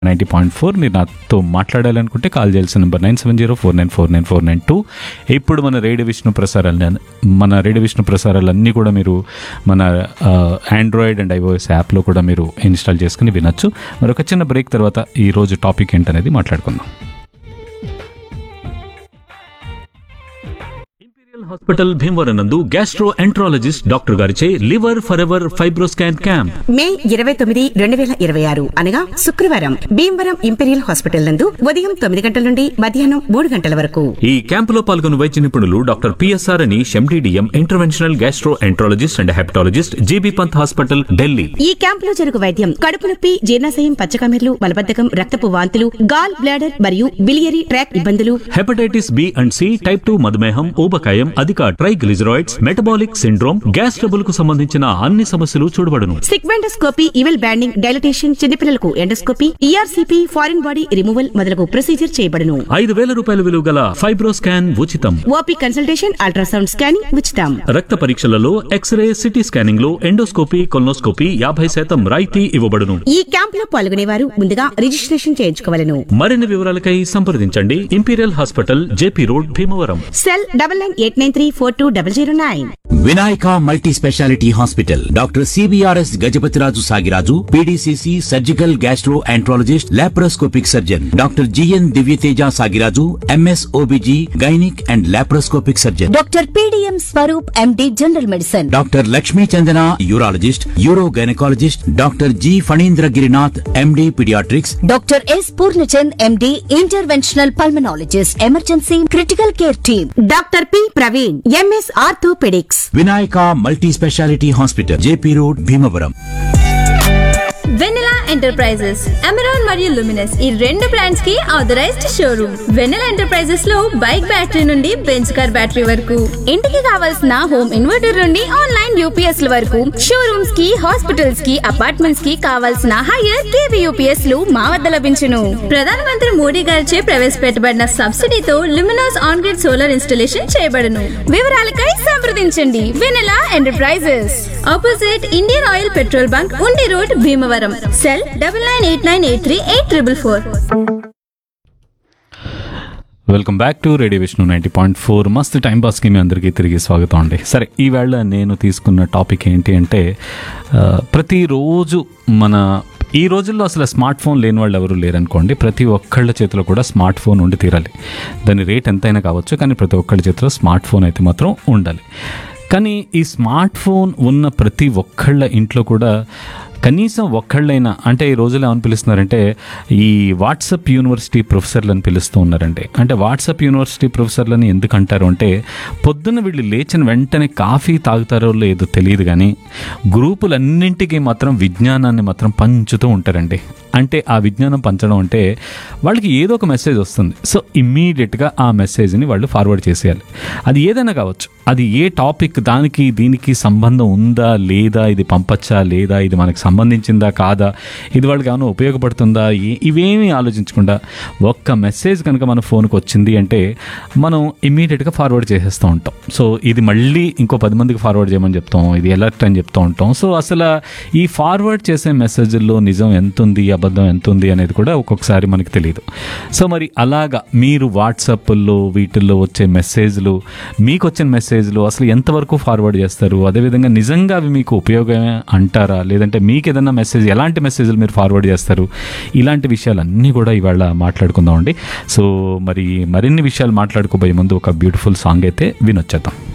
ninety point four మీరు నాతో మాట్లాడాలనుకుంటే కాల్ చేయాల్సిన number nine seven zero four nine four nine four nine two ఇప్పుడు మన రేడియో విష్ణు ప్రసారాలు మన రేడియో విష్ణు ప్రసారాలన్నీ కూడా మీరు మన ఆండ్రాయిడ్ అండ్ ఐఓఎస్ యాప్లో కూడా మీరు ఇన్స్టాల్ చేసుకుని వినొచ్చు మరి ఒక చిన్న బ్రేక్ తర్వాత ఈ రోజు టాపిక్ ఏంటనేది మాట్లాడుకుందాం ఇంపీరియల్ హాస్పిటల్ భీమవరం నందు గ్యాస్ట్రో ఎంట్రాలజిస్ట్ డాక్టర్ గారిచే liver for ever fibroscan camp May ఇరవై తొమ్మిది రెండు వేల ఇరవై ఆరు అనగా శుక్రవారం భీమవరం ఇంపీరియల్ హాస్పిటల్ నందు ఉదయం తొమ్మిది గంటల నుండి మధ్యాహ్నం మూడు గంటల వరకు ఈ క్యాంపులో పాల్గొన్న వైద్య నిపుణులు డాక్టర్ పిఎస్ఆర్ అని MD DM interventional gastroenterologist and hepatologist JB Pant hospital Delhi ఈ క్యాంపులో జరుగు వైద్యం కడుపు నొప్పి జీర్ణాశయం పచ్చకమెర్లు మలబద్ధకం రక్తపు వాంతులు గాల్ బ్లాడర్ మరియు బిలియరీ ట్రాక్ ఇబ్బందులు hepatitis B and C type two మధుమేహం ఊబకాయం అధిక triglycerides metabolic syndrome gas trouble కు సంబంధించిన అన్ని సమస్యలు చూడబడును సిగ్మెండోస్కోపీ ఇవెల్ బ్యాండింగ్ డైలటేషన్ చిన్నపిల్లలకు endoscopy ERCP foreign body removal మొదలగు ప్రొసీజర్ చేయబడును ఐదు వేల రూపాయల విలువ గల ఫైబ్రోస్కాన్ ఉచితం ఓపీ కన్సల్టేషన్ అల్ట్రాసౌండ్ స్కానింగ్ ఉచితం రక్త పరీక్షలలో ఎక్స్రే సిటీ స్కానింగ్ లో ఎండోస్కోపీ కొల్నోస్కోపీ యాభై శాతం రాయితీ ఇవ్వబడును ఈ క్యాంపులో పాల్గొనేవారు ముందుగా రిజిస్ట్రేషన్ చేయించుకోవాలను మరిన్ని వివరాలకై సంప్రదించండి imperial hospital JP road Bhimavaram cell double nine eight nine three four two double zero nine Vinayaka multi speciality hospital doctor CBRS Gajapathiraju Sagiraju PDCC surgical gastroenterologist laparoscopic surgeon doctor GN Divyateja Sagiraju MS OBG gynaec and laparoscopic surgeon doctor PDM Swaroop MD general medicine doctor Lakshmi Chandana urologist uro gynaecologist doctor G Phanindra Girinath MD paediatrics doctor S Purnachand MD interventional pulmonologist emergency critical care team doctor P Praveen MS orthopaedics Vinayaka multi speciality hospital JP road Bhimavaram Vennela enterprises Amaron మరియు Luminous ఈ రెండు brands కి authorised showroom Vennela enterprises లో bike battery నుండి బెంచ్ car battery వరకు ఇంటికి కావాల్సిన హోమ్ ఇన్వర్టర్ నుండి ఆన్లైన్ యూపీఎస్ ల వరకు షోరూమ్స్ కి హాస్పిటల్స్ కి అపార్ట్మెంట్స్ కి కావాల్సిన హైయర్ కేవీ యూపీఎస్ లు మా వద్ద లభించును ప్రధానమంత్రి మోడీ గారిచే ప్రవేశపెట్టబడిన సబ్సిడీతో Luminous on grid solar installation చేయబడును వివరాలకై సంప్రదించండి Vennela enterprises opposite Indian Oil petrol bunk Undi road Bhimavaram cell double nine eight nine eight three eight triple four welcome back to radio Vishnu ninety point four మస్త్ టైం పాస్కి మీ అందరికీ తిరిగి స్వాగతం అండి సరే ఈవేళ నేను తీసుకున్న టాపిక్ ఏంటి అంటే ఆ, ప్రతిరోజు మన ఈ రోజుల్లో అసలు స్మార్ట్ ఫోన్ లేని వాళ్ళు ఎవరు లేరనుకోండి ప్రతి ఒక్కళ్ళ చేతిలో కూడా స్మార్ట్ ఫోన్ ఉండి తీరాలి దాని రేట్ ఎంతైనా కావచ్చు కానీ ప్రతి ఒక్కళ్ళ చేతిలో స్మార్ట్ ఫోన్ అయితే మాత్రం ఉండాలి కానీ ఈ స్మార్ట్ ఫోన్ ఉన్న ప్రతి ఒక్కళ్ళ ఇంట్లో కూడా కనీసం ఒక్కళ్ళైనా అంటే ఈ రోజుల్లో ఏమని పిలుస్తున్నారంటే ఈ వాట్సప్ యూనివర్సిటీ ప్రొఫెసర్లు అని పిలుస్తూ ఉన్నారండి అంటే వాట్సప్ యూనివర్సిటీ ప్రొఫెసర్లని ఎందుకు అంటారు అంటే పొద్దున్న వీళ్ళు లేచిన వెంటనే కాఫీ తాగుతారో లేదో తెలియదు కానీ గ్రూపులన్నింటికి మాత్రం విజ్ఞానాన్ని మాత్రం పంచుతూ ఉంటారండి అంటే ఆ విజ్ఞానం పంచడం అంటే వాళ్ళకి ఏదో ఒక మెసేజ్ వస్తుంది సో ఇమ్మీడియట్గా ఆ మెసేజ్ని వాళ్ళు ఫార్వర్డ్ చేసేయాలి అది ఏదైనా కావచ్చు అది ఏ టాపిక్ దానికి దీనికి సంబంధం ఉందా లేదా ఇది పంపచ్చా లేదా ఇది మనకు సంబంధించిందా కాదా ఇది వాళ్ళకి ఏమైనా ఉపయోగపడుతుందా ఏ- ఇవేమీ ఆలోచించకుండా ఒక్క మెసేజ్ కనుక మన ఫోన్కి వచ్చింది అంటే మనం ఇమ్మీడియట్గా ఫార్వర్డ్ చేసేస్తూ ఉంటాం సో ఇది మళ్ళీ ఇంకో పది మందికి ఫార్వర్డ్ చేయమని చెప్తాం ఇది ఎలర్ట్ అని చెప్తూ ఉంటాం సో అసలు ఈ ఫార్వర్డ్ చేసే మెసేజ్లో నిజం ఎంత ఉంది అబద్ధం ఎంత ఉంది అనేది కూడా ఒక్కొక్కసారి మనకి తెలియదు సో మరి అలాగా మీరు వాట్సాప్లో వీటిల్లో వచ్చే మెసేజ్లు మీకు వచ్చిన మెసేజ్లు అసలు ఎంతవరకు ఫార్వర్డ్ చేస్తారు అదేవిధంగా నిజంగా అవి మీకు ఉపయోగమే అంటారా లేదంటే మీకు ఏదైనా మెసేజ్ ఎలాంటి మెసేజ్లు మీరు ఫార్వర్డ్ చేస్తారు ఇలాంటి విషయాలన్నీ కూడా ఇవాళ మాట్లాడుకుందామండి సో మరి మరిన్ని విషయాలు మాట్లాడుకోబోయే ముందు ఒక బ్యూటిఫుల్ సాంగ్ అయితే వినొచ్చేద్దాం